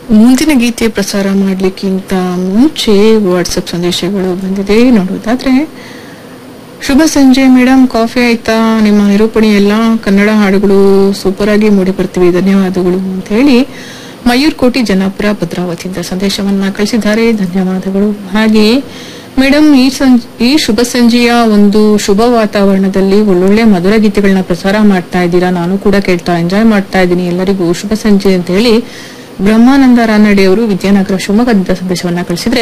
ಮುಂದಿನ ಗೀತೆ ಪ್ರಸಾರ ಮಾಡಲಿಕ್ಕಿಂತ ಮುಂಚೆ ವಾಟ್ಸಪ್ ಸಂದೇಶಗಳು ಬಂದಿದೆ ನೋಡೋದಾದ್ರೆ ಶುಭ ಸಂಜೆ ಮೇಡಮ್ ಕಾಫಿ ಆಯ್ತಾ ನಿಮ್ಮ ನಿರೂಪಣೆ ಎಲ್ಲ ಕನ್ನಡ ಹಾಡುಗಳು ಸೂಪರ್ ಆಗಿ ಮೂಡಿ ಬರ್ತಿವೆ ಧನ್ಯವಾದಗಳು ಅಂತ ಹೇಳಿ ಮಯೂರ್ ಕೋಟಿ ಜನಾಪುರ ಭದ್ರಾವತಿಯಿಂದ ಸಂದೇಶವನ್ನ ಕಳಿಸಿದ್ದಾರೆ ಧನ್ಯವಾದಗಳು ಹಾಗೆ ಮೇಡಮ್ ಈ ಸಂಜ್ ಈ ಶುಭ ಸಂಜೆಯ ಒಂದು ಶುಭ ವಾತಾವರಣದಲ್ಲಿ ಒಳ್ಳೊಳ್ಳೆ ಮಧುರ ಗೀತೆಗಳನ್ನ ಪ್ರಸಾರ ಮಾಡ್ತಾ ಇದ್ದೀರಾ ನಾನು ಕೂಡ ಕೇಳ್ತಾ ಎಂಜಾಯ್ ಮಾಡ್ತಾ ಇದ್ದೀನಿ ಎಲ್ಲರಿಗೂ ಶುಭ ಸಂಜೆ ಅಂತ ಹೇಳಿ ಬ್ರಹ್ಮಾನಂದ ರಾನಡೆ ಅವರು ವಿದ್ಯಾನಗರ ಶಿವಮೊಗ್ಗದಿಂದ ಸಂದೇಶವನ್ನ ಕಳಿಸಿದ್ರೆ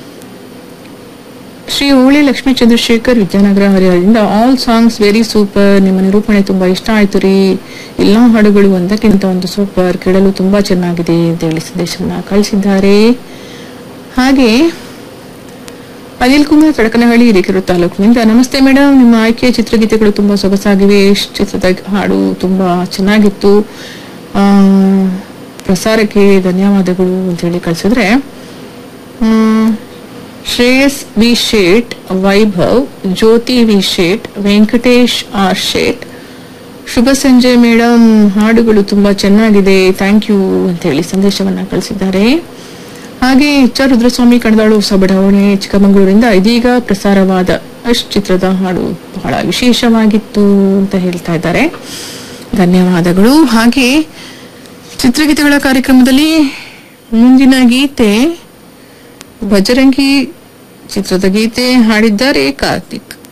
ಶ್ರೀ ಹೋಳಿ ಲಕ್ಷ್ಮೀ ಚಂದ್ರಶೇಖರ್ ವಿದ್ಯಾನಗರ ಹರಿಹರದಿಂದ ಆಲ್ ಸಾಂಗ್ಸ್ ವೆರಿ ಸೂಪರ್ ನಿಮ್ಮ ನಿರೂಪಣೆ ತುಂಬಾ ಇಷ್ಟ ಆಯ್ತು ರೀ ಎಲ್ಲಾ ಹಾಡುಗಳು ಒಂದಕ್ಕಿಂತ ಒಂದು ಸೂಪರ್ ಕೇಳಲು ತುಂಬಾ ಚೆನ್ನಾಗಿದೆ ಅಂತ ಹೇಳಿ ಸಂದೇಶವನ್ನ ಕಳಿಸಿದ್ದಾರೆ ಹಾಗೆ ಅನಿಲ್ ಕುಮಾರ್ ತಡಕನಹಳ್ಳಿ ಹಿರೇಕೆರೆ ತಾಲೂಕಿನಿಂದ ನಮಸ್ತೆ ಮೇಡಮ್ ನಿಮ್ಮ ಆಯ್ಕೆಯ ಚಿತ್ರಗೀತೆಗಳು ತುಂಬಾ ಸೊಗಸಾಗಿವೆ ಚಿತ್ರದ ಹಾಡು ತುಂಬಾ ಚೆನ್ನಾಗಿತ್ತು ಆ, ಪ್ರಸಾರಕ್ಕೆ ಧನ್ಯವಾದಗಳು ಅಂತ ಹೇಳಿ ಕಳಿಸಿದ್ರೆ ಹ್ಮ್, Shreyas V Shet Vaibhav Jyothi V Shet Venkatesh R Shet ಶುಭ ಸಂಜೆ ಮೇಡಮ್ ಹಾಡುಗಳು ತುಂಬಾ ಚೆನ್ನಾಗಿದೆ ಥ್ಯಾಂಕ್ ಯು ಅಂತ ಹೇಳಿ ಸಂದೇಶವನ್ನ ಕಳಿಸಿದ್ದಾರೆ ಹಾಗೆ ಎಚ್ ಆರ್ ರುದ್ರಸ್ವಾಮಿ ಕಣದಾಳು ಹೊಸ ಬಡಾವಣೆ ಚಿಕ್ಕಮಗಳೂರಿಂದ ಇದೀಗ ಪ್ರಸಾರವಾದ ಅಶ್ ಚಿತ್ರದ ಹಾಡು ಬಹಳ ವಿಶೇಷವಾಗಿತ್ತು ಅಂತ ಹೇಳ್ತಾ ಇದ್ದಾರೆ ಧನ್ಯವಾದಗಳು ಹಾಗೆ ಚಿತ್ರಗೀತೆಗಳ ಕಾರ್ಯಕ್ರಮದಲ್ಲಿ ಮುಂದಿನ ಗೀತೆ ಬಜರಂಗಿ ಚಿತ್ರದ ಗೀತೆ ಹಾಡಿದ್ದಾರೆ ಕಾರ್ತಿಕ್